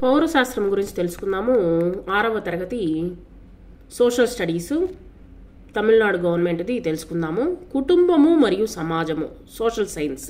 పౌరశాస్త్రం గురించి తెలుసుకుందాము ఆరవ తరగతి సోషల్ స్టడీస్ తమిళనాడు గవర్నమెంట్ది తెలుసుకుందాము కుటుంబము మరియు సమాజము సోషల్ సైన్స్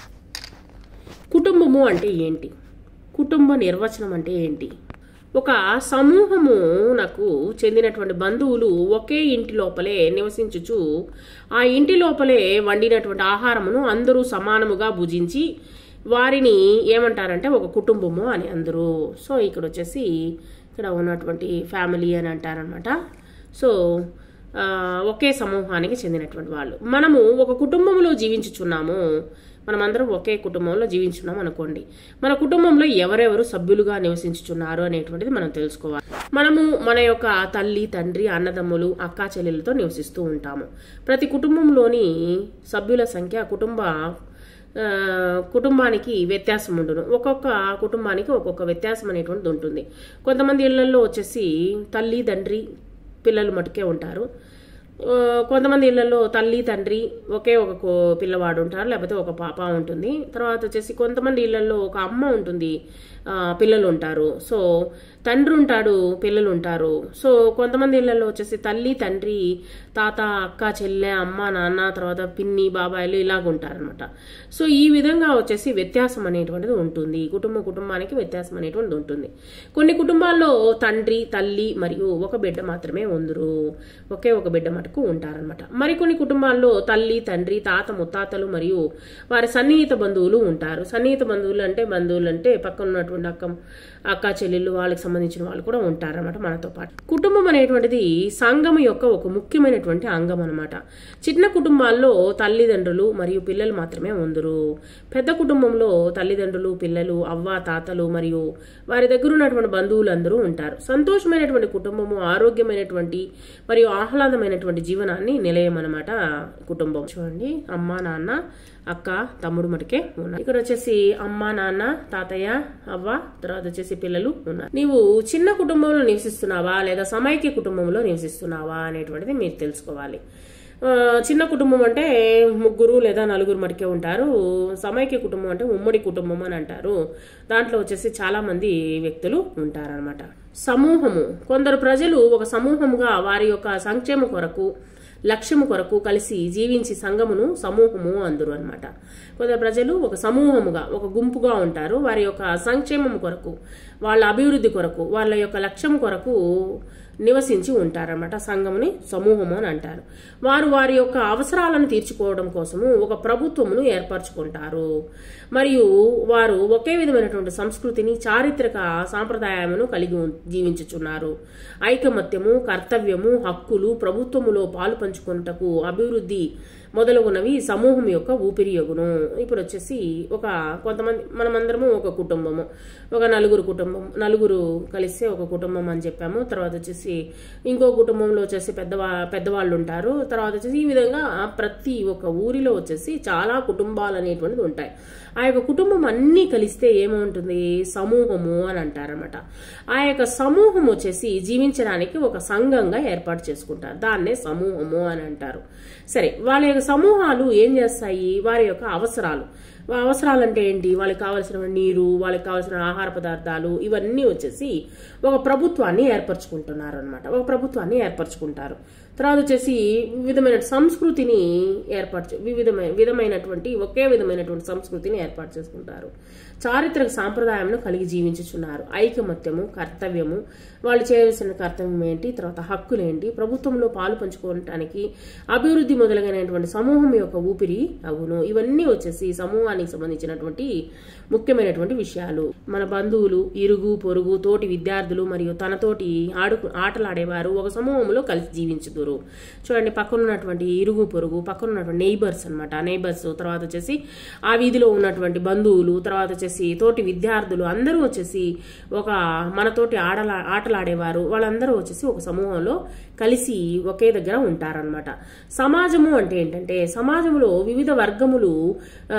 కుటుంబము అంటే ఏంటి కుటుంబ నిర్వచనం అంటే ఏంటి ఒక సమూహము నాకు చెందినటువంటి బంధువులు ఒకే ఇంటి లోపలే నివసించుచు ఆ ఇంటి లోపలే వండినటువంటి ఆహారమును అందరూ సమానముగా భుజించి వారిని ఏమంటారంటే ఒక కుటుంబము అని అందరూ సో ఇక్కడ వచ్చేసి ఇక్కడ ఉన్నటువంటి ఫ్యామిలీ అని అంటారనమాట సో ఆ, ఒకే సమూహానికి చెందినటువంటి వాళ్ళు మనము ఒక కుటుంబంలో జీవించుచున్నాము మనమందరం ఒకే కుటుంబంలో జీవించున్నాం అనుకోండి మన కుటుంబంలో ఎవరెవరు సభ్యులుగా నివసించుచున్నారు అనేటువంటిది మనం తెలుసుకోవాలి మనము మన యొక్క తల్లి తండ్రి అన్నదమ్ములు అక్కా చెల్లెలతో నివసిస్తూ ఉంటాము ప్రతి కుటుంబంలోని సభ్యుల సంఖ్య కుటుంబ ఆ, కుటుంబానికి వ్యత్యాసం ఉండును ఒక్కొక్క కుటుంబానికి ఒక్కొక్క వ్యత్యాసం అనేటువంటిది ఉంటుంది కొంతమంది ఇళ్లలో వచ్చేసి తల్లి తండ్రి పిల్లలు మటుకే ఉంటారు ఆ, కొంతమంది ఇళ్లలో తల్లి తండ్రి ఒకే ఒక కో- పిల్లవాడు ఉంటారు లేకపోతే ఒక పాప ఉంటుంది తర్వాత వచ్చేసి కొంతమంది ఇళ్లలో ఒక అమ్మ ఉంటుంది ఆ, పిల్లలు ఉంటారు సో తండ్రి ఉంటాడు పిల్లలు ఉంటారు సో కొంతమంది ఇళ్లలో వచ్చేసి తల్లి తండ్రి తాత అక్క చెల్లె అమ్మ నాన్న తర్వాత పిన్ని బాబాయిలు ఇలాగ ఉంటారనమాట సో ఈ విధంగా వచ్చేసి వ్యత్యాసం అనేటువంటిది ఉంటుంది కుటుంబ కుటుంబానికి వ్యత్యాసం అనేటువంటిది ఉంటుంది కొన్ని కుటుంబాల్లో తండ్రి తల్లి మరియు ఒక బిడ్డ మాత్రమే ఉందరు ఒకే ఒక బిడ్డ మటుకు ఉంటారనమాట మరికొన్ని కుటుంబాల్లో తల్లి తండ్రి తాత ముత్తాతలు మరియు వారి సన్నిహిత బంధువులు ఉంటారు సన్నిహిత బంధువులు అంటే బంధువులు అంటే పక్కన ఉన్నటువంటి అక్క అక్క చెల్లెళ్ళు వాళ్ళకి సంబంధించిన వాళ్ళు కూడా ఉంటారన్నమాట మనతో పాటు కుటుంబం అనేటువంటిది సంఘం యొక్క ఒక ముఖ్యమైనటువంటి అంగం అనమాట చిన్న కుటుంబాల్లో తల్లిదండ్రులు మరియు పిల్లలు మాత్రమే ఉందరు పెద్ద కుటుంబంలో తల్లిదండ్రులు పిల్లలు అవ్వ తాతలు మరియు వారి దగ్గర ఉన్నటువంటి బంధువులు అందరూ ఉంటారు సంతోషమైనటువంటి కుటుంబము ఆరోగ్యమైనటువంటి మరియు ఆహ్లాదమైనటువంటి జీవనాన్ని నిలయం అనమాట కుటుంబం చూడండి అమ్మ నాన్న అక్క తమ్ముడు మటుకే ఉన్నారు ఇక్కడ వచ్చేసి అమ్మ నాన్న తాతయ్య అవ్వ తర్వాత వచ్చేసి పిల్లలు ఉన్నారు నీవు చిన్న కుటుంబంలో నివసిస్తున్నావా లేదా సమైక్య కుటుంబంలో నివసిస్తున్నావా అనేటువంటిది మీరు తెలుసుకోవాలి ఆ, చిన్న కుటుంబం అంటే ముగ్గురు లేదా నలుగురు మటుకే ఉంటారు సమైక్య కుటుంబం అంటే ఉమ్మడి కుటుంబం అని అంటారు దాంట్లో వచ్చేసి చాలా మంది వ్యక్తులు ఉంటారనమాట సమూహము కొందరు ప్రజలు ఒక సమూహముగా వారి యొక్క సంక్షేమ కొరకు లక్ష్యము కొరకు కలిసి జీవించి సంఘమును సమూహము అందరు అనమాట కొందరు ప్రజలు ఒక సమూహముగా ఒక గుంపుగా ఉంటారు వారి యొక్క సంక్షేమం కొరకు వాళ్ళ అభివృద్ధి కొరకు వాళ్ళ యొక్క లక్ష్యం కొరకు నివసించి ఉంటారన్నమాట సంఘముని సమూహము అని అంటారు వారు వారి యొక్క అవసరాలను తీర్చుకోవడం కోసము ఒక ప్రభుత్వమును ఏర్పరచుకుంటారు మరియు వారు ఒకే విధమైనటువంటి సంస్కృతిని చారిత్రక సాంప్రదాయమును కలిగి ఉం- జీవించుచున్నారు ఐకమత్యము కర్తవ్యము హక్కులు ప్రభుత్వములో పాలు పంచుకొనుటకు అభివృద్ధి మొదలగునవి సమూహం యొక్క ఊపిరి యొగును ఇప్పుడు వచ్చేసి ఒక కొంతమంది మనమందరము ఒక కుటుంబము ఒక నలుగురు కుటుంబం నలుగురు కలిస్తే ఒక కుటుంబం అని చెప్పాము తర్వాత వచ్చేసి ఇంకో కుటుంబంలో వచ్చేసి పెద్దవా పెద్దవాళ్ళు ఉంటారు తర్వాత వచ్చేసి ఈ విధంగా ప్రతి ఒక్క ఊరిలో వచ్చేసి చాలా కుటుంబాలు అనేటువంటిది ఉంటాయి ఆ యొక్క కుటుంబం అన్నీ కలిస్తే ఏమవుతుంది సమూహము అని అంటారన్నమాట ఆ యొక్క సమూహం వచ్చేసి జీవించడానికి ఒక సంఘంగా ఏర్పాటు చేసుకుంటారు దాన్నే సమూహము అని అంటారు సరే వాళ్ళ యొక్క సమూహాలు ఏం చేస్తాయి వారి యొక్క అవసరాలు వా- అవసరాలు అంటే ఏంటి వాళ్ళకి కావాల్సిన నీరు వాళ్ళకి కావాల్సిన ఆహార పదార్థాలు ఇవన్నీ వచ్చేసి ఒక ప్రభుత్వాన్ని ఏర్పరచుకుంటున్నారు అనమాట ఒక ప్రభుత్వాన్ని ఏర్పరచుకుంటారు తర్వాత వచ్చేసి వివిధమైన సంస్కృతిని ఏర్పాటు చే- వివిధమైన విధమైనటువంటి ఒకే విధమైనటువంటి సంస్కృతిని ఏర్పాటు చేసుకుంటారు చారిత్రక సాంప్రదాయంను కలిగి జీవించుచున్నారు ఐకమత్యము కర్తవ్యము వాళ్ళు చేయవలసిన కర్తవ్యం ఏంటి తర్వాత హక్కులు ఏంటి ప్రభుత్వంలో పాలు పంచుకోవటానికి అభివృద్ధి మొదలైనటువంటి సమూహం యొక్క ఊపిరి అవును ఇవన్నీ వచ్చేసి సమూహానికి సంబంధించినటువంటి ముఖ్యమైనటువంటి విషయాలు మన బంధువులు ఇరుగు పొరుగు తోటి విద్యార్థులు మరియు తనతోటి ఆడు ఆటలాడేవారు ఒక సమూహంలో కలిసి జీవించుదురు చూడండి పక్కన ఉన్నటువంటి ఇరుగు పొరుగు పక్కన ఉన్నటువంటి నైబర్స్ అనమాట నైబర్స్ తర్వాత వచ్చేసి ఆ వీధిలో ఉన్నటువంటి బంధువులు తర్వాత వచ్చేసి తోటి విద్యార్థులు అందరూ వచ్చేసి ఒక మనతోటి ఆడలా ఆటలాడేవారు వాళ్ళందరూ వచ్చేసి ఒక సమూహంలో కలిసి ఒకే దగ్గర ఉంటారనమాట సమాజము అంటే ఏంటంటే సమాజంలో వివిధ వర్గములు ఆ, సమా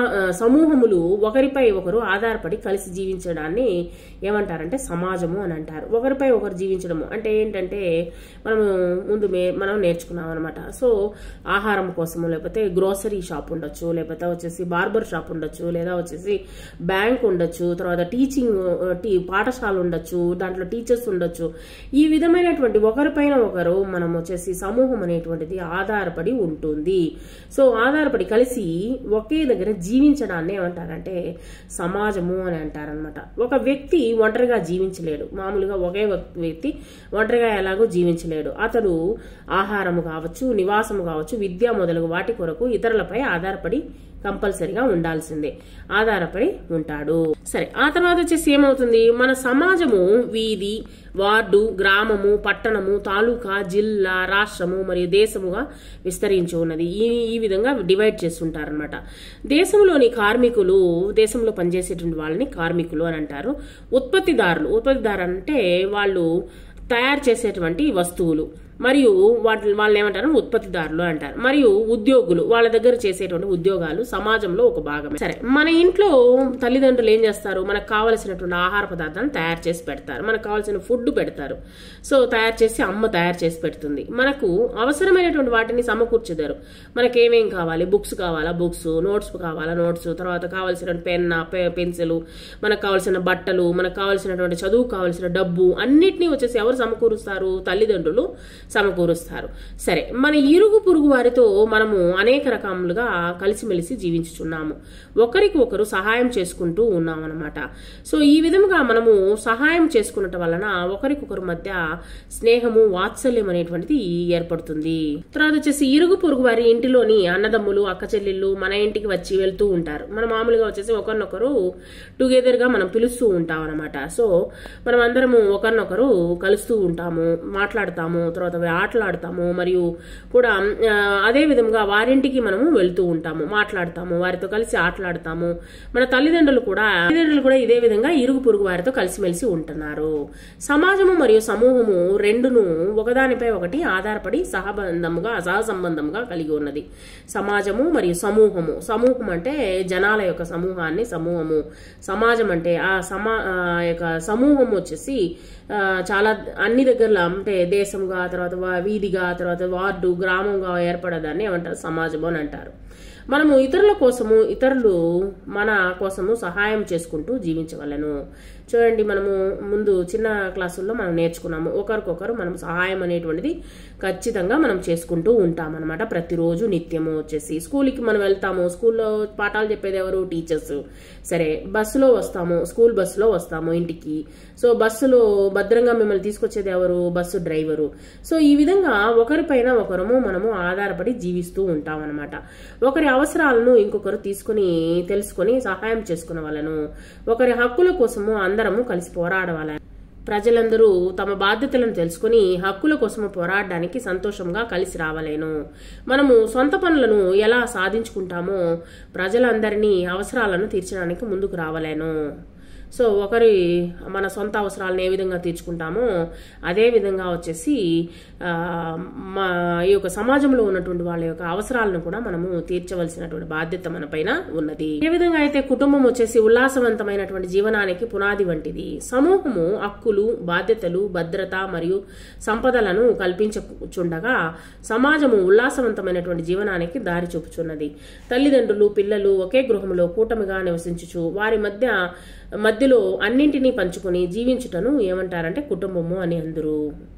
ఆ, సమూహములు ఒకరిపై ఒకరు ఆధారపడి కలిసి జీవించడాన్ని ఏమంటారంటే సమాజము అని అంటారు ఒకరిపై ఒకరు జీవించడము అంటే ఏంటంటే మనము ముందు మే మనం నేర్చుకున్నాం అనమాట సో ఆహారం కోసము లేకపోతే గ్రోసరీ షాప్ ఉండొచ్చు లేకపోతే వచ్చేసి బార్బర్ షాప్ ఉండొచ్చు లేదా వచ్చేసి బ్యాంక్ ఉండొచ్చు తర్వాత టీచింగ్ ఆ, టీ పాఠశాల ఉండొచ్చు దాంట్లో టీచర్స్ ఉండొచ్చు ఈ విధమైనటువంటి ఒకరిపైన ఒకరు మనం వచ్చేసి సమూహం అనేటువంటిది ఆధారపడి ఉంటుంది సో ఆధారపడి కలిసి ఒకే దగ్గర జీవించడాన్ని ఏమంటారంటే సమాజము అని అంటారనమాట ఒక వ్యక్తి ఒంటరిగా జీవించలేడు మామూలుగా ఒకే వ్యక్- వ్యక్తి ఒంటరిగా ఎలాగో జీవించలేడు అతడు ఆహారము కావచ్చు నివాసము కావచ్చు విద్య మొదలగు వాటి కొరకు ఇతరులపై ఆధారపడి కంపల్సరిగా ఉండాల్సిందే ఆధారపడి ఉంటాడు సరే ఆ తర్వాత వచ్చేసి ఏమవుతుంది మన సమాజము వీధి వార్డు గ్రామము పట్టణము తాలూకా జిల్లా రాష్ట్రము మరియు దేశముగా విస్తరించి ఉన్నది ఈ ఈ విధంగా డివైడ్ చేస్తుంటారనమాట దేశంలోని కార్మికులు దేశంలో పనిచేసేటువంటి వాళ్ళని కార్మికులు అని అంటారు ఉత్పత్తిదారులు ఉత్పత్తిదారు అంటే వాళ్ళు తయారు చేసేటువంటి వస్తువులు మరియు వాటి వాళ్ళని ఏమంటారు ఉత్పత్తిదారులు అంటారు మరియు ఉద్యోగులు వాళ్ళ దగ్గర చేసేటువంటి ఉద్యోగాలు సమాజంలో ఒక భాగమే సరే మన ఇంట్లో తల్లిదండ్రులు ఏం చేస్తారు మనకు కావలసినటువంటి ఆహార పదార్థాలను తయారు చేసి పెడతారు మనకు కావాల్సిన ఫుడ్ పెడతారు సో తయారు చేసి అమ్మ తయారు చేసి పెడుతుంది మనకు అవసరమైనటువంటి వాటిని సమకూర్చుదారు మనకి ఏమేం కావాలి బుక్స్ కావాలా బుక్స్ నోట్స్ కావాలా నోట్స్ తర్వాత కావాల్సిన పెన్ పెన్సిల్ మనకు కావాల్సిన బట్టలు మనకు కావాల్సినటువంటి చదువు కావాల్సిన డబ్బు అన్నిటినీ వచ్చేసి ఎవరు సమకూరుస్తారు తల్లిదండ్రులు సమకూరుస్తారు సరే మన ఇరుగు పొరుగు వారితో మనము అనేక రకములుగా కలిసిమెలిసి జీవించుచున్నాము ఒకరికి ఒకరు సహాయం చేసుకుంటూ ఉన్నాం అనమాట సో ఈ విధముగా మనము సహాయం చేసుకున్నట వలన ఒకరికొకరు మధ్య స్నేహము వాత్సల్యం అనేటువంటిది ఏర్పడుతుంది తర్వాత వచ్చేసి ఇరుగు పొరుగు వారి ఇంటిలోని అన్నదమ్ములు అక్క చెల్లెళ్ళు మన ఇంటికి వచ్చి వెళ్తూ ఉంటారు మన మామూలుగా వచ్చేసి ఒకరినొకరు టుగెదర్ గా మనం పిలుస్తూ ఉంటాం అనమాట సో మనం అందరము ఒకరినొకరు కలుస్తూ ఉంటాము మాట్లాడతాము తర్వాత ఆటలాడతాము మరియు కూడా ఆ, అదే విధంగా వారింటికి మనము వెళ్తూ ఉంటాము మాట్లాడతాము వారితో కలిసి ఆటలాడతాము మన తల్లిదండ్రులు కూడా తల్లిదండ్రులు కూడా ఇదే విధంగా ఇరుగు పొరుగు వారితో కలిసిమెలిసి ఉంటున్నారు సమాజము మరియు సమూహము రెండును ఒకదానిపై ఒకటి ఆధారపడి సహబంధముగా సహసంబంధముగా కలిగి ఉన్నది సమాజము మరియు సమూహము సమూహం అంటే జనాల యొక్క సమూహాన్ని సమూహము సమాజం అంటే ఆ సమా ఆ యొక్క సమూహం వచ్చేసి ఆ, చాలా అన్ని దగ్గరలో అంటే దేశంగా తర్వాత వా- వీధిగా తర్వాత వార్డు గ్రామంగా ఏర్పడదాన్ని ఏమంటారు సమాజము అని అంటారు మనము ఇతరుల కోసము ఇతరులు మన కోసము సహాయం చేసుకుంటూ జీవించగలను చూడండి మనము ముందు చిన్న క్లాసుల్లో మనం నేర్చుకున్నాము ఒకరికొకరు మనం సహాయం అనేటువంటిది ఖచ్చితంగా మనం చేసుకుంటూ ఉంటాం అనమాట ప్రతిరోజు నిత్యము వచ్చేసి స్కూల్కి మనం వెళ్తాము స్కూల్లో పాఠాలు చెప్పేది ఎవరు టీచర్స్ సరే బస్సులో వస్తాము స్కూల్ బస్సులో వస్తాము ఇంటికి సో బస్సులో భద్రంగా మిమ్మల్ని తీసుకొచ్చేది ఎవరు బస్సు డ్రైవరు సో ఈ విధంగా ఒకరిపైన ఒకరము మనము ఆధారపడి జీవిస్తూ ఉంటాం అనమాట ఒకరి అవసరాలను ఇంకొకరు తీసుకుని తెలుసుకొని సహాయం చేసుకునే వాళ్ళను ఒకరి హక్కుల కోసము అందరము కలిసి పోరాడవాల ప్రజలందరూ తమ బాధ్యతలను తెలుసుకుని హక్కుల కోసము పోరాడడానికి సంతోషంగా కలిసి రావలేను మనము సొంత పనులను ఎలా సాధించుకుంటామో ప్రజలందరినీ అవసరాలను తీర్చడానికి ముందుకు రావలేను సో ఒకరి మన సొంత అవసరాలను ఏ విధంగా తీర్చుకుంటామో అదే విధంగా వచ్చేసి ఆ, మా ఈ యొక్క సమాజంలో ఉన్నటువంటి వాళ్ళ యొక్క అవసరాలను కూడా మనము తీర్చవలసినటువంటి బాధ్యత మన పైన ఉన్నది ఏ విధంగా అయితే కుటుంబం వచ్చేసి ఉల్లాసవంతమైనటువంటి జీవనానికి పునాది వంటిది సమూహము హక్కులు బాధ్యతలు భద్రత మరియు సంపదలను కల్పించుచుండగా సమాజము ఉల్లాసవంతమైనటువంటి జీవనానికి దారి చూపుచున్నది తల్లిదండ్రులు పిల్లలు ఒకే గృహంలో కూటమిగా నివసించుచు వారి మధ్య మధ్యలో అన్నింటినీ పంచుకొని జీవించుటను ఏమంటారంటే కుటుంబము అని అందరూ